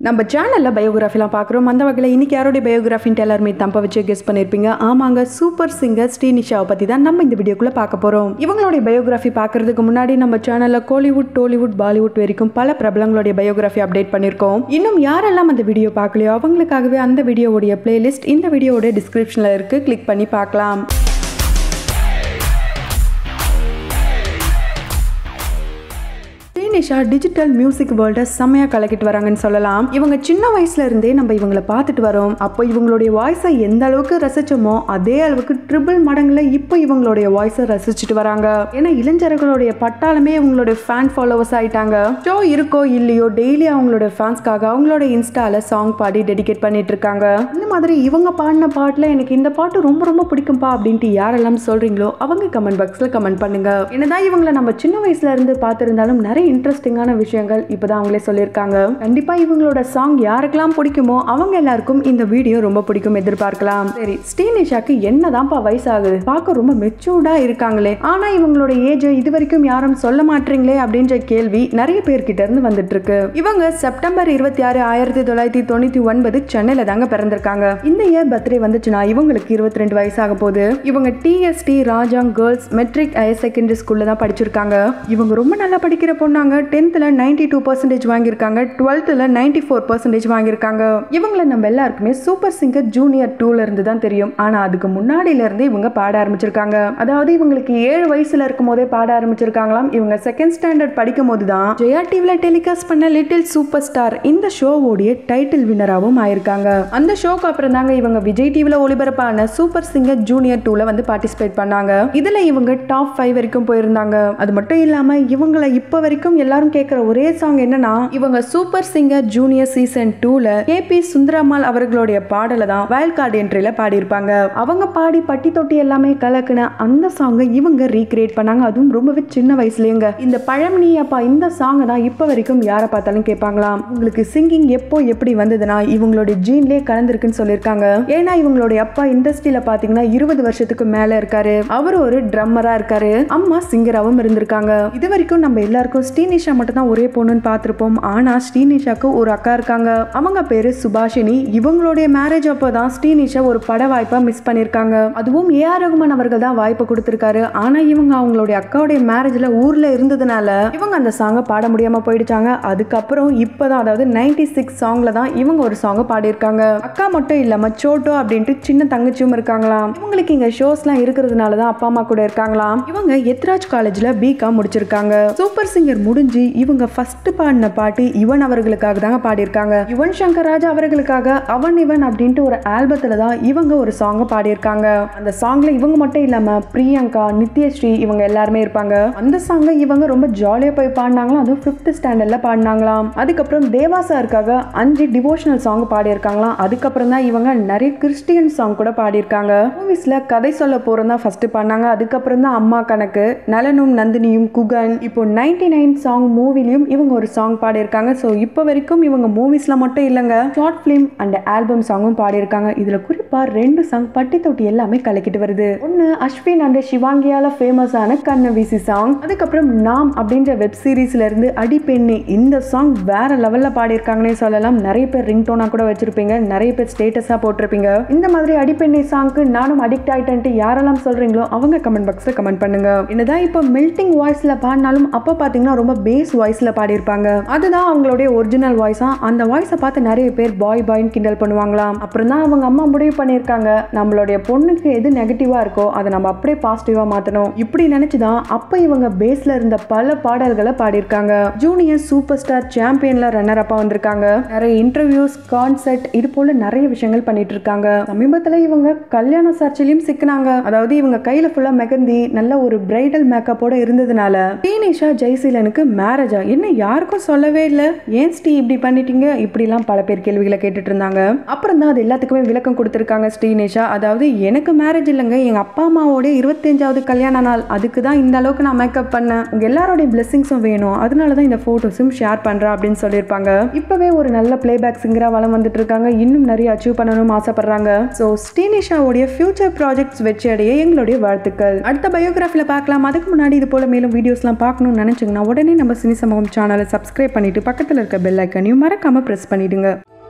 நம்ம சேனலில் பயோகிராஃபிலாம் பார்க்குறோம் அந்த வகையில் இன்னைக்கு யாருடைய பயோகிராஃபின்ட்டு எல்லாருமே தம்ப வச்சு கெஸ் பண்ணியிருப்பீங்க ஆமாங்க சூப்பர் சிங்கர் ஸ்ரீனிஷாவை பற்றி தான் நம்ம இந்த வீடியோக்குள்ளே பார்க்க போகிறோம் இவங்களுடைய பயோகிராஃபி பார்க்கறதுக்கு முன்னாடி நம்ம சேனலில் கோலிவுட் டோலிவுட் பாலிவுட் வரைக்கும் பல பிரபலங்களுடைய பயோகிராஃபி அப்டேட் பண்ணியிருக்கோம் இன்னும் யாரெல்லாம் அந்த வீடியோ பார்க்கலையோ அவங்களுக்காகவே அந்த வீடியோவுடைய பிளேலிஸ்ட் இந்த வீடியோவோட டிஸ்கிரிப்ஷனில் இருக்குது கிளிக் பண்ணி பார்க்கலாம் ஸ்ரீனிஷா டிஜிட்டல் மியூசிக் வேர்ல்டை செம்மையாக கலக்கிட்டு வராங்கன்னு சொல்லலாம் இவங்க சின்ன வயசுல இருந்தே நம்ம இவங்களை பார்த்துட்டு வரோம் அப்போ இவங்களுடைய வாய்ஸை எந்த அளவுக்கு ரசிச்சோமோ அதே அளவுக்கு ட்ரிபிள் மடங்குல இப்போ இவங்களுடைய வாய்ஸை ரசிச்சுட்டு வராங்க ஏன்னா இளைஞர்களுடைய பட்டாளமே இவங்களுடைய ஃபேன் ஃபாலோவர்ஸ் ஆயிட்டாங்க ஷோ இருக்கோ இல்லையோ டெய்லி அவங்களோட ஃபேன்ஸ்க்காக அவங்களோட இன்ஸ்டால சாங் பாடி டெடிகேட் பண்ணிட்டு இருக்காங்க இந்த மாதிரி இவங்க பாடின பாட்டுல எனக்கு இந்த பாட்டு ரொம்ப ரொம்ப பிடிக்கும்பா அப்படின்ட்டு யாரெல்லாம் சொல்றீங்களோ அவங்க கமெண்ட் பாக்ஸ்ல கமெண்ட் பண்ணுங்க என்னதான் இவங்களை நம்ம சின்ன வயசுல இருந்து பார்த்திருந்தாலும் நிறைய இன்ட்ரெஸ்டிங்கான விஷயங்கள் இப்போதான் அவங்களே சொல்லியிருக்காங்க கண்டிப்பா இவங்களோட சாங் யாருக்கெல்லாம் பிடிக்குமோ அவங்க எல்லாருக்கும் இந்த வீடியோ ரொம்ப பிடிக்கும் எதிர்பார்க்கலாம் சரி ஸ்ரீனிஷாக்கு என்னதான்ப்பா வயசாகுது பார்க்க ரொம்ப மெச்சூர்டா இருக்காங்களே ஆனா இவங்களோட ஏஜ் இது வரைக்கும் யாரும் சொல்ல மாட்டீங்களே அப்படின்ற கேள்வி நிறைய பேர்கிட்ட இருந்து வந்துட்டு இருக்கு இவங்க செப்டம்பர் இருபத்தி ஆறு ஆயிரத்தி தொள்ளாயிரத்தி தொண்ணூத்தி ஒன்பது சென்னையில தாங்க பிறந்திருக்காங்க இந்த இயர் பர்த்டே வந்துச்சுன்னா இவங்களுக்கு இருபத்தி ரெண்டு வயசாக போகுது இவங்க டிஎஸ்டி ராஜாங் கேர்ள்ஸ் மெட்ரிக் ஹையர் செகண்டரி ஸ்கூல்ல தான் படிச்சிருக்காங்க இவங்க ரொம்ப நல்லா படிக்கிற பொண்ணாங்க டென்த்தில் நைன்டி டூ பர்சன்டேஜ் வாங்கியிருக்காங்க டுவெல்த்தில் நைன்டி ஃபோர் பர்சன்டேஜ் வாங்கியிருக்காங்க இவங்களை நம்ம எல்லாருக்குமே சூப்பர் சிங்கர் ஜூனியர் டூல இருந்து தான் தெரியும் ஆனா அதுக்கு முன்னாடியில இருந்தே இவங்க பாட ஆரம்பிச்சிருக்காங்க அதாவது இவங்களுக்கு ஏழு வயசுல இருக்கும் போதே பாட ஆரம்பிச்சிருக்காங்களாம் இவங்க செகண்ட் ஸ்டாண்டர்ட் படிக்கும் போது தான் ஜெயா டிவில டெலிகாஸ்ட் பண்ண லிட்டில் சூப்பர் ஸ்டார் இந்த ஷோவோடைய டைட்டில் வினராகவும் ஆயிருக்காங்க அந்த ஷோக்கு அப்புறம் தாங்க இவங்க விஜய் டிவில ஒளிபரப்பான சூப்பர் சிங்கர் ஜூனியர் டூல வந்து பார்ட்டிசிபேட் பண்ணாங்க இதுல இவங்க டாப் ஃபைவ் வரைக்கும் போயிருந்தாங்க அது மட்டும் இல்லாம இவங்களை இப்ப வரைக்கும் எல்லாரும் கேட்கிற ஒரே சாங் என்னன்னா இவங்க சூப்பர் சிங்கர் ஜூனியர் சீசன் டூல கே பி சுந்தரம்மாள் அவர்களுடைய பாடலை தான் வயல் கார்டு என்ட்ரில பாடியிருப்பாங்க அவங்க பாடி பட்டி தொட்டி எல்லாமே கலக்குன அந்த சாங்கை இவங்க ரீக்ரியேட் பண்ணாங்க அதுவும் ரொம்பவே சின்ன வயசுலயேங்க இந்த பழமணி அப்பா இந்த சாங்கை தான் இப்ப வரைக்கும் யாரை பார்த்தாலும் கேட்பாங்களாம் உங்களுக்கு சிங்கிங் எப்போ எப்படி வந்ததுன்னா இவங்களுடைய ஜீன்லயே கலந்துருக்குன்னு சொல்லியிருக்காங்க ஏன்னா இவங்களுடைய அப்பா இண்டஸ்ட்ரியில பாத்தீங்கன்னா இருபது வருஷத்துக்கு மேல இருக்காரு அவர் ஒரு ட்ரம்மரா இருக்காரு அம்மா சிங்கராகவும் இருந்திருக்காங்க இது வரைக்கும் நம்ம எல்லாருக்கும் ஸ்ரீனிஷா மட்டும் தான் ஒரே பொண்ணுன்னு பார்த்திருப்போம் ஆனா ஸ்ரீனிஷாக்கு ஒரு அக்கா இருக்காங்க அவங்க பேரு சுபாஷினி இவங்களுடைய மேரேஜ் அப்போ தான் ஸ்ரீனிஷா ஒரு பட வாய்ப்பா மிஸ் பண்ணிருக்காங்க அதுவும் ஏ ஆர் ரகுமான் அவர்கள் தான் வாய்ப்பு கொடுத்திருக்காரு ஆனா இவங்க அவங்களுடைய அக்காவுடைய மேரேஜ்ல ஊர்ல இருந்ததுனால இவங்க அந்த சாங்கை பாட முடியாம போயிடுச்சாங்க அதுக்கப்புறம் இப்பதான் அதாவது நைன்டி சிக்ஸ் சாங்ல தான் இவங்க ஒரு சாங்கை பாடியிருக்காங்க அக்கா மட்டும் இல்லாம சோட்டோ அப்படின்ட்டு சின்ன தங்கச்சியும் இருக்காங்களாம் இவங்களுக்கு இங்க ஷோஸ்லாம் இருக்கிறதுனால தான் அப்பா அம்மா கூட இருக்காங்களாம் இவங்க எத்ராஜ் காலேஜ்ல பிகாம் முடிச்சிருக்காங்க சூப்பர் சிங்கர் முடிஞ்சு இவங்க ஃபர்ஸ்ட் பாடின பாட்டு இவன் அவர்களுக்காக தாங்க பாடியிருக்காங்க யுவன் சங்கர் ராஜா அவர்களுக்காக அவன் இவன் அப்படின்ட்டு ஒரு ஆல்பத்துல தான் இவங்க ஒரு சாங்கை பாடியிருக்காங்க அந்த சாங்ல இவங்க மட்டும் இல்லாம பிரியங்கா நித்யஸ்ரீ இவங்க எல்லாருமே இருப்பாங்க அந்த சாங்கை இவங்க ரொம்ப ஜாலியா போய் பாடினாங்களாம் அதுவும் ஃபிஃப்த் ஸ்டாண்டர்ட்ல பாடினாங்களாம் அதுக்கப்புறம் தேவா சாருக்காக அஞ்சு டிவோஷனல் சாங் பாடியிருக்காங்களாம் அதுக்கப்புறம் தான் இவங்க நிறைய கிறிஸ்டியன் சாங் கூட பாடியிருக்காங்க மூவிஸ்ல கதை சொல்ல போறோம் தான் ஃபர்ஸ்ட் பண்ணாங்க அதுக்கப்புறம் தான் அம்மா கணக்கு நலனும் நந்தினியும் குகன் இப்போ நைன்டி நைன் சாங் மூவிலையும் இவங்க ஒரு சாங் பாடியிருக்காங்க ஸோ இப்போ வரைக்கும் இவங்க மூவிஸ்ல மட்டும் இல்லைங்க ஷார்ட் ஃபிலிம் அண்ட் ஆல்பம் சாங்கும் பாடியிருக்காங்க இதுல குறிப்பா ரெண்டு சாங் பட்டி தொட்டி எல்லாமே கலக்கிட்டு வருது ஒன்னு அஸ்வின் அண்ட் சிவாங்கியால ஃபேமஸான கண்ண வீசி சாங் அதுக்கப்புறம் நாம் அப்படின்ற வெப் சீரிஸ்ல இருந்து அடிப்பெண்ணி இந்த சாங் வேற லெவல்ல பாடியிருக்காங்கன்னே சொல்லலாம் நிறைய பேர் ரிங் டோனா கூட வச்சிருப்பீங்க நிறைய பேர் ஸ்டேட்டஸா போட்டிருப்பீங்க இந்த மாதிரி அடிப்பெண்ணி சாங்க்கு நானும் அடிக்ட் ஆயிட்டேன்ட்டு யாரெல்லாம் சொல்றீங்களோ அவங்க கமெண்ட் பாக்ஸ்ல கமெண்ட் பண்ணுங்க என்னதான் இப்போ மில்டிங் வாய்ஸ்ல பாடினாலும் அப்போ பாத்தீங்கன்னா ரொம்ப பேஸ் வாய்ஸ்ல பாடியிருப்பாங்க அதுதான் அவங்களுடைய ஒரிஜினல் வாய்ஸா அந்த வாய்ஸை பார்த்து நிறைய பேர் பாய் பாய்னு கிண்டல் பண்ணுவாங்களாம் அப்புறம் தான் அவங்க அம்மா முடிவு பண்ணியிருக்காங்க நம்மளுடைய பொண்ணுக்கு எது நெகட்டிவா இருக்கோ அதை நம்ம அப்படியே பாசிட்டிவா மாத்தணும் இப்படி நினைச்சுதான் அப்ப இவங்க பேஸ்ல இருந்த பல பாடல்களை பாடியிருக்காங்க ஜூனியர் சூப்பர் ஸ்டார் சாம்பியன்ல ரன்னர் அப்பா வந்திருக்காங்க நிறைய இன்டர்வியூஸ் கான்சர்ட் இது போல நிறைய விஷயங்கள் பண்ணிட்டு இருக்காங்க சமீபத்துல இவங்க கல்யாண சர்ச்சையிலும் சிக்கினாங்க அதாவது இவங்க கையில ஃபுல்லா மெகந்தி நல்ல ஒரு பிரைடல் மேக்கப்போட இருந்ததுனால டீனிஷா ஜெய்சீலனுக்கு மேரேஜா என்ன யாருக்கும் சொல்லவே இல்லை ஏன் ஸ்ரீ இப்படி பண்ணிட்டீங்க இப்படிலாம் பல பேர் கேள்விகளை கேட்டுட்டு இருந்தாங்க அப்புறம் தான் அது எல்லாத்துக்குமே விளக்கம் கொடுத்துருக்காங்க ஸ்ரீனிஷா அதாவது எனக்கு மேரேஜ் இல்லைங்க எங்க அப்பா அம்மாவோட இருபத்தஞ்சாவது கல்யாண நாள் அதுக்கு தான் இந்த அளவுக்கு நான் மேக்கப் பண்ணேன் உங்க எல்லாரோடைய பிளெஸிங்ஸும் வேணும் அதனால தான் இந்த போட்டோஸும் ஷேர் பண்றேன் அப்படின்னு சொல்லியிருப்பாங்க இப்பவே ஒரு நல்ல பிளேபேக் சிங்கரா வளம் வந்துட்டு இருக்காங்க இன்னும் நிறைய அச்சீவ் பண்ணணும்னு ஆசைப்படுறாங்க ஸோ ஸ்ரீனிஷாவுடைய ஃபியூச்சர் ப்ராஜெக்ட்ஸ் வெற்றி அடைய எங்களுடைய வாழ்த்துக்கள் அடுத்த பயோகிராஃபில பார்க்கலாம் அதுக்கு முன்னாடி இது போல மேலும் வீடியோஸ்லாம் பார்க்கணும்னு நினைச்சீங்கன்னா உடனே நம்ம சினி சமூகம் சேனலை சப்ஸ்கிரைப் பண்ணிட்டு பக்கத்தில் இருக்க பெல் ஐக்கனையும் மறக்காம ப்ரெஸ் பண்ணிடுங்க